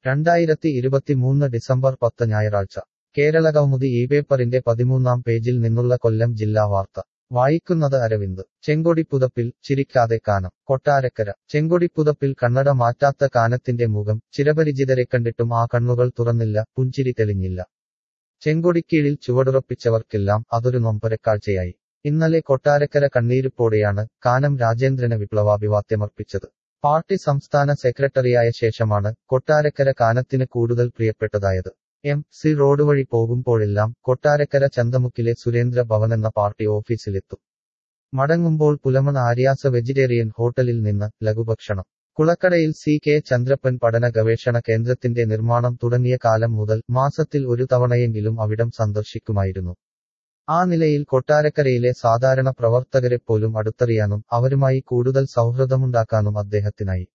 രണ്ടായിരത്തി ഇരുപത്തിമൂന്ന് ഡിസംബർ പത്ത് ഞായറാഴ്ച കേരളകൗമുദി ഈ പേപ്പറിന്റെ പതിമൂന്നാം പേജിൽ നിന്നുള്ള കൊല്ലം ജില്ലാ വാർത്ത വായിക്കുന്നത് അരവിന്ദ് ചെങ്കൊടിപ്പുതപ്പിൽ ചിരിക്കാതെ കാനം കൊട്ടാരക്കര ചെങ്കൊടിപ്പുതപ്പിൽ കണ്ണട മാറ്റാത്ത കാനത്തിന്റെ മുഖം ചിരപരിചിതരെ കണ്ടിട്ടും ആ കണ്ണുകൾ തുറന്നില്ല പുഞ്ചിരി തെളിഞ്ഞില്ല ചെങ്കൊടിക്കീഴിൽ ചുവടുറപ്പിച്ചവർക്കെല്ലാം അതൊരു നൊമ്പരക്കാഴ്ചയായി ഇന്നലെ കൊട്ടാരക്കര കണ്ണീരിപ്പോടെയാണ് കാനം രാജേന്ദ്രന് വിപ്ലവാഭിവാദ്യമർപ്പിച്ചത് പാർട്ടി സംസ്ഥാന സെക്രട്ടറിയായ ശേഷമാണ് കൊട്ടാരക്കര കാനത്തിന് കൂടുതൽ പ്രിയപ്പെട്ടതായത് എം സി റോഡ് വഴി പോകുമ്പോഴെല്ലാം കൊട്ടാരക്കര ചന്തമുക്കിലെ സുരേന്ദ്ര ഭവൻ എന്ന പാർട്ടി ഓഫീസിലെത്തും മടങ്ങുമ്പോൾ പുലമൺ ആര്യാസ വെജിറ്റേറിയൻ ഹോട്ടലിൽ നിന്ന് ലഘുഭക്ഷണം കുളക്കടയിൽ സി കെ ചന്ദ്രപ്പൻ പഠന ഗവേഷണ കേന്ദ്രത്തിന്റെ നിർമ്മാണം തുടങ്ങിയ കാലം മുതൽ മാസത്തിൽ ഒരു തവണയെങ്കിലും അവിടം സന്ദർശിക്കുമായിരുന്നു ആ നിലയിൽ കൊട്ടാരക്കരയിലെ സാധാരണ പ്രവർത്തകരെപ്പോലും അടുത്തറിയാനും അവരുമായി കൂടുതൽ സൗഹൃദമുണ്ടാക്കാനും അദ്ദേഹത്തിനായി